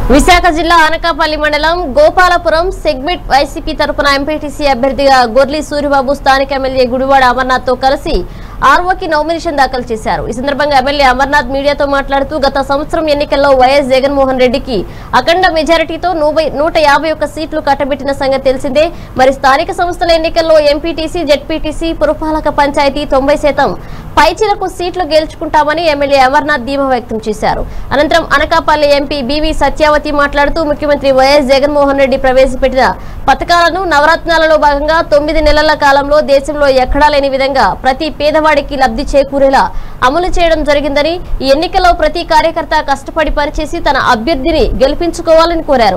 విశాఖ జిల్లా అనకాపల్లి మండలం Gopalapuram segment YCP తరపున ఎంపీటీసీ అభ్యర్థిగా గొర్లి సూరిబాబు స్థానిక ఎమ్మెల్యే గుడివాడ అమర్నాథ్ తో కలిసి ఆర్ఓకి నామినేషన్ దాఖలు చేశారు ఈ సందర్భంగా ఎమ్మెల్యే అమర్నాథ్ మీడియాతో మాట్లాడుతూ గత సంవత్సరం ఎన్నికల్లో వైఎస్ జగన్మోహన్ రెడ్డికి అఖండ మెజారిటీతో నూబై- నూట యాభై ఒక్క సీట్లు కట్టబెట్టిన సంగతి తెలిసిందే మరి స్థానిక సంస్థల ఎన్నికల్లో ఎంపీటీసీ జెడ్పీటీసీ పురపాలక పంచాయతీ తొంభై శాతం పైచిలకు సీట్లు గెలుచుకుంటామని ఎమ్మెల్యే అమర్నాథ్ ధీమా వ్యక్తం చేశారు అనంతరం అనకాపల్లి ఎంపీ బీవీ సత్యావతి మాట్లాడుతూ ముఖ్యమంత్రి వైఎస్ జగన్మోహన్ రెడ్డి ప్రవేశపెట్టిన పథకాలను నవరత్నాలలో భాగంగా తొమ్మిది నెలల కాలంలో దేశంలో ఎక్కడా లేని విధంగా ప్రతి పేదవాడికి లబ్ధి చేకూరేలా అమలు చేయడం జరిగిందని ఈ ఎన్నికల్లో ప్రతి కార్యకర్త కష్టపడి పనిచేసి తన అభ్యర్థిని గెలిపించుకోవాలని కోరారు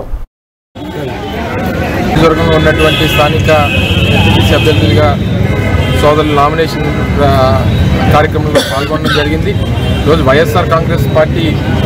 నియోజకవర్గంలో ఉన్నటువంటి స్థానిక ఎంపీటీసీ అభ్యర్థులుగా సోదరులు నామినేషన్ ఆ, కార్యక్రమంలో పాల్గొనడం జరిగింది ఈరోజు వైఎస్ఆర్ కాంగ్రెస్ పార్టీ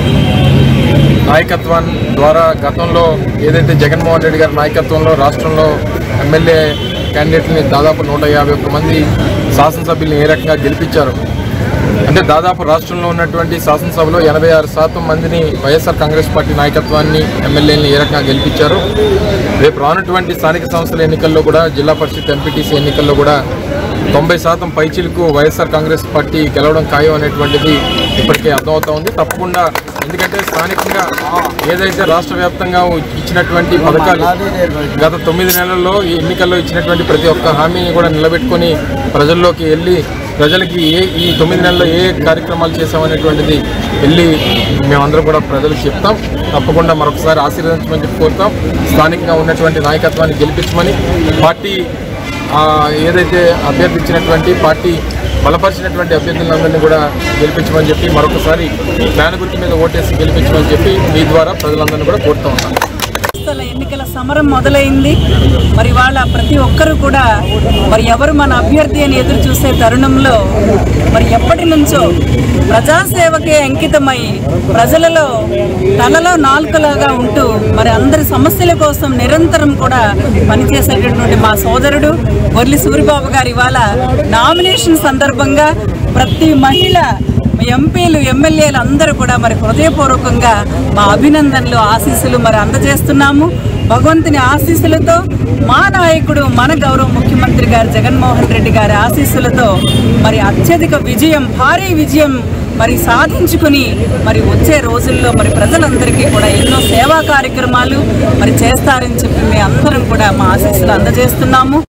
నాయకత్వం ద్వారా గతంలో ఏదైతే జగన్మోహన్ రెడ్డి గారి నాయకత్వంలో రాష్ట్రంలో ఎమ్మెల్యే క్యాండిడేట్ని దాదాపు నూట యాభై ఒక్క మంది శాసనసభ్యుల్ని ఏ రకంగా గెలిపించారు అంటే దాదాపు రాష్ట్రంలో ఉన్నటువంటి శాసనసభలో ఎనభై ఆరు శాతం మందిని వైఎస్ఆర్ కాంగ్రెస్ పార్టీ నాయకత్వాన్ని ఎమ్మెల్యేని ఏ రకంగా గెలిపించారు రేపు రానటువంటి స్థానిక సంస్థల ఎన్నికల్లో కూడా జిల్లా పరిషత్ ఎంపీటీసీ ఎన్నికల్లో కూడా తొంభై శాతం పైచీలకు వైఎస్ఆర్ కాంగ్రెస్ పార్టీ గెలవడం ఖాయం అనేటువంటిది ఇప్పటికే అర్థమవుతా ఉంది తప్పకుండా ఎందుకంటే స్థానికంగా ఏదైతే రాష్ట్ర వ్యాప్తంగా ఇచ్చినటువంటి పథకాలు గత తొమ్మిది నెలల్లో ఈ ఎన్నికల్లో ఇచ్చినటువంటి ప్రతి ఒక్క హామీని కూడా నిలబెట్టుకొని ప్రజల్లోకి వెళ్ళి ప్రజలకి ఏ ఈ తొమ్మిది నెలల్లో ఏ కార్యక్రమాలు చేసామనేటువంటిది వెళ్ళి మేమందరం కూడా ప్రజలకు చెప్తాం తప్పకుండా మరొకసారి ఆశీర్వదించమని చెప్పి కోరుతాం స్థానికంగా ఉన్నటువంటి నాయకత్వాన్ని గెలిపించమని పార్టీ ఆ, ఏదైతే అభ్యర్థి ఇచ్చినటువంటి పార్టీ బలపరిచినటువంటి అభ్యర్థులందరినీ కూడా గెలిపించమని చెప్పి మరొకసారి ఫ్యాన్ గుర్తు మీద ఓటేసి గెలిపించమని చెప్పి మీ ద్వారా ప్రజలందరినీ కూడా కోరుతా ఉన్నాను సంస్థల ఎన్నికల సమరం మొదలైంది మరి వాళ్ళ ప్రతి ఒక్కరు కూడా మరి ఎవరు మన అభ్యర్థి అని ఎదురు చూసే తరుణంలో మరి ఎప్పటి నుంచో ప్రజాసేవకే అంకితమై ప్రజలలో తలలో నాలుకలాగా ఉంటూ మరి అందరి సమస్యల కోసం నిరంతరం కూడా పనిచేసేటటువంటి మా సోదరుడు గొర్లి సూరిబాబు గారు ఇవాళ నామినేషన్ సందర్భంగా ప్రతి మహిళ ఎంపీలు ఎమ్మెల్యేలు అందరూ కూడా మరి హృదయపూర్వకంగా మా అభినందనలు ఆశీస్సులు మరి అందజేస్తున్నాము భగవంతుని ఆశీస్సులతో మా నాయకుడు మన గౌరవ ముఖ్యమంత్రి గారు జగన్మోహన్ రెడ్డి గారి ఆశీస్సులతో మరి అత్యధిక విజయం భారీ విజయం మరి సాధించుకుని మరి వచ్చే రోజుల్లో మరి ప్రజలందరికీ కూడా ఎన్నో సేవా కార్యక్రమాలు మరి చేస్తారని చెప్పి మీ అందరం కూడా మా ఆశీస్సులు అందజేస్తున్నాము